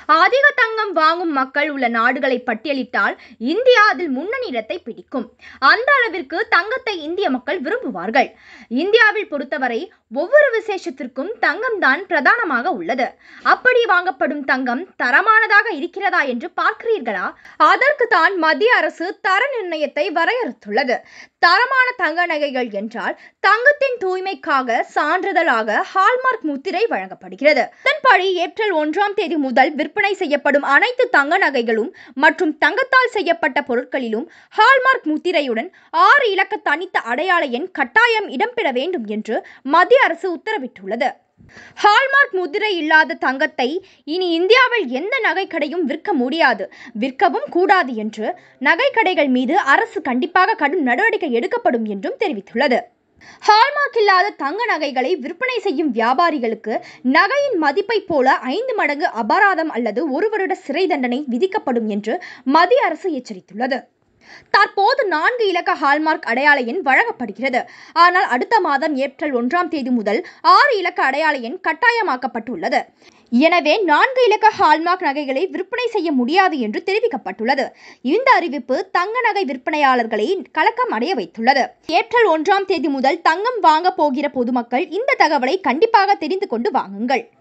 அதிக தங்கம் வாங்கும் மக்கள் உள்ள நாடுகளை பட்டியலிட்டால் இந்தியா அதில் முன்னணி இடத்தை பிடிக்கும் அந்த அளவிற்கு தங்கத்தை இந்திய மக்கள் விரும்புவார்கள் இந்தியாவில் பொறுத்தவரை ஒவ்வொரு விசேஷத்திற்கும் தங்கம் தான் பிரதானமாக உள்ளது அப்படி வாங்கப்படும் தங்கம் தரமானதாக இருக்கிறதா என்று பார்க்கிறீர்களா அதற்கு தான் மத்திய அரசு தர நிர்ணயத்தை வரையறுத்துள்ளது தரமான தங்க நகைகள் என்றால் தங்கத்தின் தூய்மைக்காக சான்றிதழாக ஹால்மார்க் முத்திரை வழங்கப்படுகிறது இதன்படி ஏப்ரல் ஒன்றாம் தேதி முதல் விற்பனை செய்யப்படும் அனைத்து தங்க நகைகளும் மற்றும் தங்கத்தால் செய்யப்பட்ட பொருட்களிலும் ஹால்மார்க் முத்திரையுடன் ஆறு இலக்க தனித்த அடையாள எண் கட்டாயம் இடம்பெற வேண்டும் என்று மத்திய அரசு உத்தரவிட்டுள்ளது ஹால்மார்க் முதிரை இல்லாத தங்கத்தை இனி இந்தியாவில் எந்த நகைக்கடையும் விற்க முடியாது விற்கவும் கூடாது என்று நகைக்கடைகள் மீது அரசு கண்டிப்பாக கடும் நடவடிக்கை எடுக்கப்படும் என்றும் தெரிவித்துள்ளது ஹால்மார்க் இல்லாத தங்க நகைகளை விற்பனை செய்யும் வியாபாரிகளுக்கு நகையின் மதிப்பைப் போல ஐந்து மடங்கு அபராதம் அல்லது ஒரு வருட சிறை தண்டனை விதிக்கப்படும் என்று மத்திய அரசு எச்சரித்துள்ளது தற்போது நான்கு இலக்க ஹால்மார்க் அடையாள எண் வழங்கப்படுகிறது ஆனால் அடுத்த மாதம் ஏப்ரல் ஒன்றாம் தேதி முதல் ஆறு இலக்க அடையாள எண் கட்டாயமாக்கப்பட்டுள்ளது எனவே நான்கு இலக்க ஹால்மார்க் நகைகளை விற்பனை செய்ய முடியாது என்று தெரிவிக்கப்பட்டுள்ளது இந்த அறிவிப்பு தங்க நகை விற்பனையாளர்களை கலக்கம் அடைய வைத்துள்ளது ஏப்ரல் ஒன்றாம் தேதி முதல் தங்கம் வாங்க போகிற பொதுமக்கள் இந்த தகவலை கண்டிப்பாக தெரிந்து கொண்டு வாங்குங்கள்